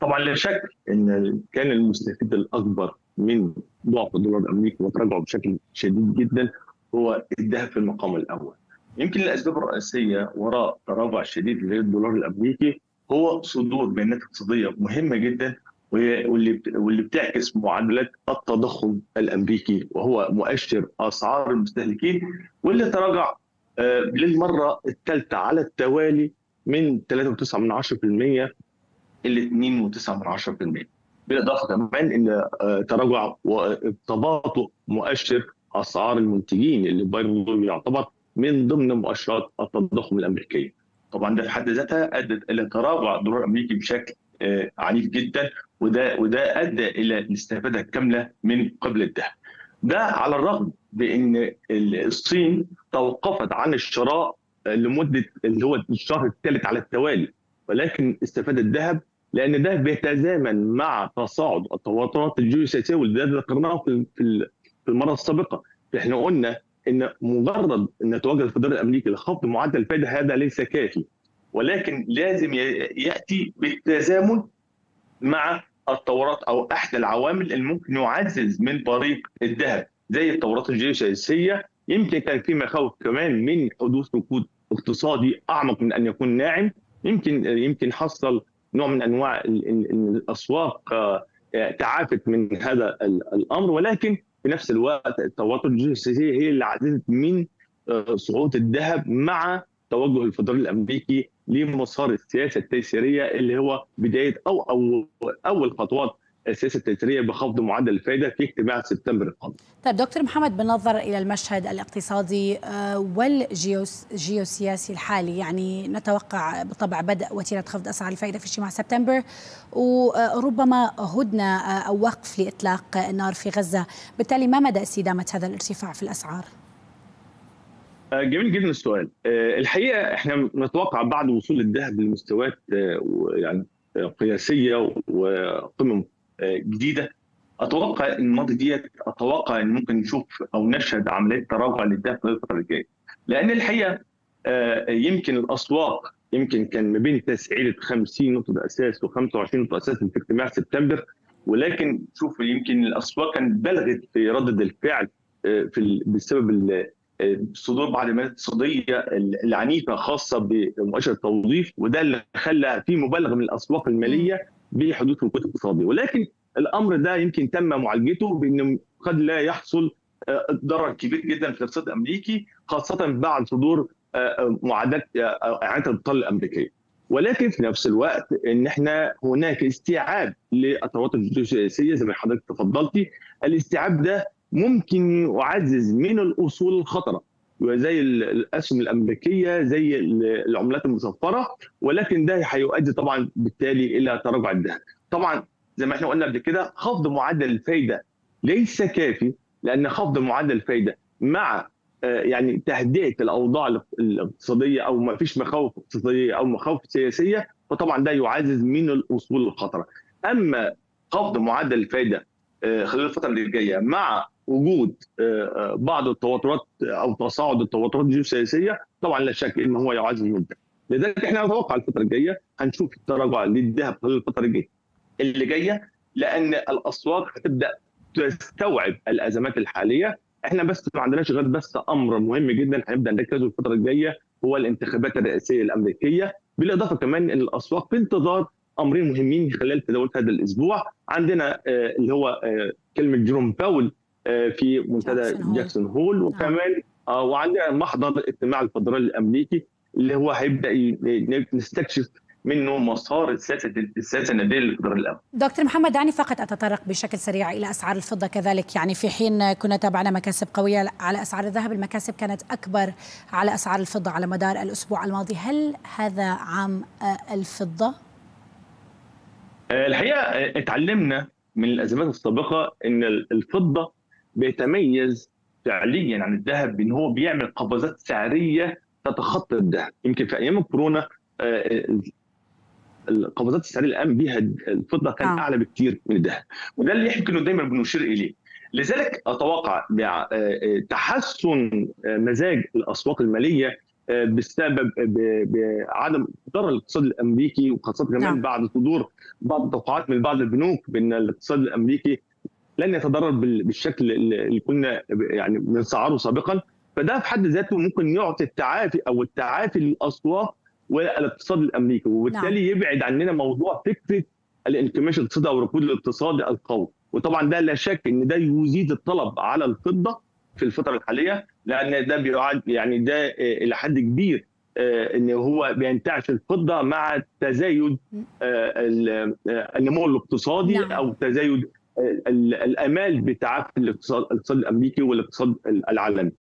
طبعا لا شك ان كان المستفيد الاكبر من ضعف الدولار الامريكي وتراجعه بشكل شديد جدا هو الذهب في المقام الاول. يمكن الاسباب الرئيسيه وراء تراجع الشديد للدولار الامريكي هو صدور بيانات اقتصاديه مهمه جدا واللي واللي بتعكس معادلات التضخم الامريكي وهو مؤشر اسعار المستهلكين واللي تراجع للمره الثالثه على التوالي من 3.9 من 10% الى 2.9 من 10% بالاضافه كمان ان تراجع وتباطؤ مؤشر اسعار المنتجين اللي برضه يعتبر من ضمن مؤشرات التضخم الامريكيه. طبعا ده في حد ذاتها ادت الى تراجع الدولار الامريكي بشكل عنيف جدا وده وده ادى الى الاستفاده الكامله من قبل الذهب. ده على الرغم بان الصين توقفت عن الشراء لمده اللي هو الشهر الثالث على التوالي ولكن استفاد الذهب لان ده بيتزامن مع تصاعد التوترات الجيوسياسيه واللي ذكرناه في في المره السابقه احنا قلنا ان مجرد ان يتوجه الفدرالي الامريكي لخفض معدل الفائده هذا ليس كافي ولكن لازم ياتي بالتزامن مع التورات او احدى العوامل اللي ممكن يعزز من طريق الذهب زي التورات الجيوسياسيه يمكن كان في مخاوف كمان من حدوث ركود اقتصادي اعمق من ان يكون ناعم يمكن يمكن حصل نوع من انواع الاسواق تعافت من هذا الامر ولكن في نفس الوقت التوتر الجيوسياسيه هي اللي عززت من صعود الذهب مع توجه الفدرالي الامريكي لمسار السياسه التيسيريه اللي هو بدايه او او اول خطوات السياسه التيسيريه بخفض معدل الفائده في اجتماع سبتمبر القادم. طيب دكتور محمد بالنظر الى المشهد الاقتصادي والجيوسياسي الحالي يعني نتوقع بالطبع بدء وتيره خفض اسعار الفائده في اجتماع سبتمبر وربما هدنه او وقف لاطلاق النار في غزه، بالتالي ما مدى استدامه هذا الارتفاع في الاسعار؟ جميل جدا السؤال الحقيقه احنا نتوقع بعد وصول الذهب لمستويات يعني قياسيه وقمم جديده اتوقع ان الماضي ديت اتوقع ان ممكن نشوف او نشهد عمليه تراجع للذهب في الفتره الجايه لان الحقيقه يمكن الاسواق يمكن كان ما بين تسعيره 50 نقطه اساس و25 نقطه اساس في اجتماع سبتمبر ولكن شوف يمكن الاسواق كانت بلغت في ردد الفعل في بسبب صدور بعض البيانات الاقتصاديه العنيفه خاصه بمؤشر التوظيف وده اللي خلى في مبالغه من الاسواق الماليه بحدوث ركود اقتصادي ولكن الامر ده يمكن تم معالجته بان قد لا يحصل ضرر كبير جدا في الاقتصاد الامريكي خاصه بعد صدور معادلات اعاده الابطال الامريكيه ولكن في نفس الوقت ان احنا هناك استيعاب للتوتر الجيوسياسيه زي ما حضرتك تفضلتي الاستيعاب ده ممكن يعزز من الاصول الخطره زي الاسهم الامريكيه زي العملات المصفره ولكن ده هيؤدي طبعا بالتالي الى تراجع الذهب. طبعا زي ما احنا قلنا قبل كده خفض معدل الفايده ليس كافي لان خفض معدل الفايده مع يعني تهدئه الاوضاع الاقتصاديه او ما فيش مخاوف اقتصاديه او مخاوف سياسيه فطبعا ده يعزز من الاصول الخطره. اما خفض معدل الفايده خلال الفتره اللي جايه مع وجود بعض التوترات او تصاعد التوترات الجيوسياسيه طبعا لا شك ان هو يعزز من الذهب لذلك احنا نتوقع الفتره الجايه هنشوف التراجع للذهب خلال الفتره الجايه اللي جايه لان الاسواق هتبدا تستوعب الازمات الحاليه احنا بس ما عندناش غير بس امر مهم جدا هنبدا نركزه الفتره الجايه هو الانتخابات الرئاسيه الامريكيه بالاضافه كمان ان الاسواق في انتظار امرين مهمين خلال تداول هذا الاسبوع عندنا اللي هو كلمه جيروم باول في منتدى جاكسون هول وكمان وعندنا محضر اجتماع الفدرالي الامريكي اللي هو هيبدا نستكشف منه مسار السياسه السياسه النقديه للفدرالي الامريكي. دكتور محمد دعني فقط اتطرق بشكل سريع الى اسعار الفضه كذلك يعني في حين كنا تابعنا مكاسب قويه على اسعار الذهب المكاسب كانت اكبر على اسعار الفضه على مدار الاسبوع الماضي هل هذا عام الفضه؟ الحقيقه اتعلمنا من الازمات السابقه ان الفضه بيتميز فعليا عن الذهب بان هو بيعمل قفزات سعريه تتخطى الذهب يمكن في ايام الكورونا القفزات السعريه اللي قام بها الفضه كان آه. اعلى بكثير من الذهب وده اللي يمكن دايما بنشير اليه لذلك اتوقع تحسن مزاج الاسواق الماليه بسبب بعدم ضرر الاقتصاد الامريكي وخاصه كمان نعم. بعد صدور بعض التوقعات من بعض البنوك بان الاقتصاد الامريكي لن يتضرر بالشكل اللي كنا يعني بنسعره سابقا فده في حد ذاته ممكن يعطي التعافي او التعافي للاسواق والاقتصاد الامريكي وبالتالي نعم. يبعد عننا موضوع فكره الانكماش الاقتصادي او الركود الاقتصادي القوي وطبعا ده لا شك ان ده يزيد الطلب على الفضه في الفتره الحاليه لان ده بيعد يعني ده الى حد كبير ان هو بينتعش الفضه مع تزايد النمو الاقتصادي نعم. او تزايد الامال بتعافي الاقتصاد الاقتصاد الامريكي والاقتصاد العالمي